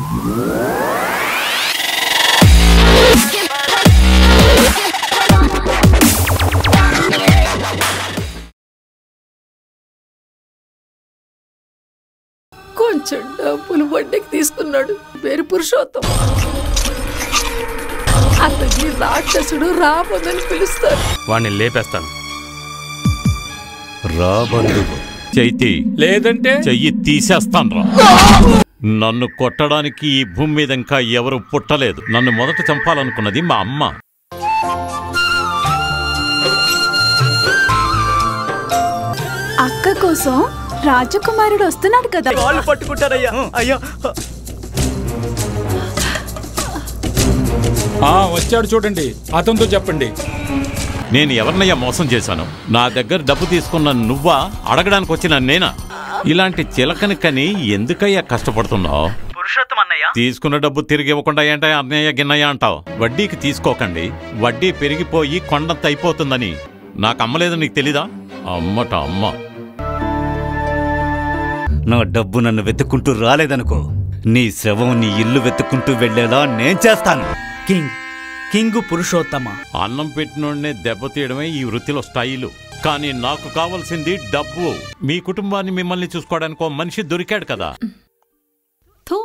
కొంచెం డబ్బులు వడ్డీకి తీసుకున్నాడు పేరు పురుషోత్తం అతన్ని రాక్షసుడు రాబోదని పిలుస్తారు వాడిని లేపేస్తాను రా బంధువు చైతి లేదంటే చెయ్యి తీసేస్తాను నన్ను కొట్టడానికి ఈ భూమి మీద ఇంకా ఎవరు పుట్టలేదు నన్ను మొదట చంపాలనుకున్నది మా అమ్మ అక్క కోసం రాజకుమారుడు వస్తున్నాడు కదా కాళ్ళు పట్టుకుంటారయ్యా అయ్యా ఆ వచ్చాడు చూడండి అతనితో చెప్పండి నేను ఎవరినయ్యా మోసం చేశాను నా దగ్గర డబ్బు తీసుకున్న నువ్వా అడగడానికి వచ్చిన నేనా ఇలాంటి చిలకని కని ఎందుకయ్యా కష్టపడుతున్నావు పురుషోత్తం అన్నయ్య తీసుకున్న డబ్బు తిరిగి ఇవ్వకుండా ఏంటో అన్నయ్య గిన్నయ్య అంటావు వడ్డీకి తీసుకోకండి వడ్డీ పెరిగిపోయి కొండంత అయిపోతుందని నాకు అమ్మలేదు నీకు తెలీదా అమ్మట అమ్మ నా డబ్బు నన్ను వెతుక్కుంటూ రాలేదనుకో నీ శవం నీ ఇల్లు వెతుక్కుంటూ వెళ్ళేలా నేను చేస్తాను కింగ్ కింగ్ పురుషోత్తమ అన్నం పెట్టినోడ్నే దెబ్బతీయడమే ఈ వృత్తిలో స్టైలు కానీ నాకు కావాల్సింది డబ్బు మీ కుటుంబాన్ని మిమ్మల్ని చూసుకోవడానికి ఓ మనిషి దొరికాడు కదా థూ.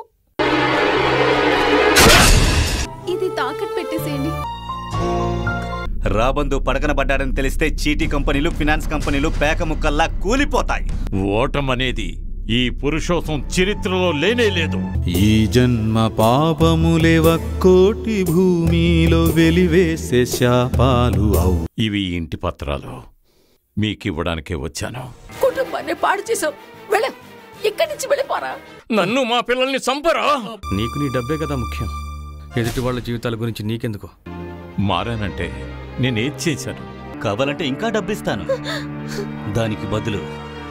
ఇది తాకట్టు పెట్టేసేయండి రాబందు పడకన పడ్డాడని తెలిస్తే చీటీ కంపెనీలు ఫినాన్స్ కంపెనీలు పేక ముక్కల్లా కూలిపోతాయి ఓటమనేది ఈ పురుషోత్తం చరిత్రలో లేనే లేదు ఈ జన్మ పాపములే ఒక్కోటి భూమిలో వెలివేసే శాపాలు అవు ఇవి ఇంటి పత్రాలు మీకివ్వడానికే వచ్చాను కుటుంబాన్ని పాడు చేసావు వెళ్ళ ఇక్కడి నుంచి వెళ్ళిపోరా నన్ను మా పిల్లల్ని చంపరా నీకు నీ డబ్బే కదా ముఖ్యం ఎదుటి వాళ్ళ జీవితాల గురించి నీకెందుకు మారానంటే నేనేది చేశాను కావాలంటే ఇంకా డబ్బిస్తాను దానికి బదులు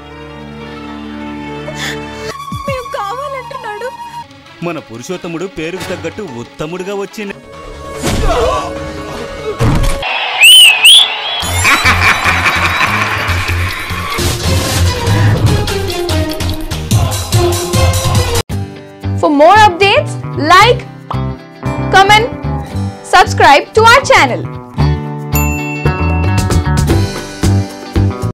మేము కావాలంటున్నాడు మన పురుషోత్తముడు పేరుకు తగ్గట్టు ఉత్తముడుగా వచ్చింది For more updates, like, comment, subscribe to our channel.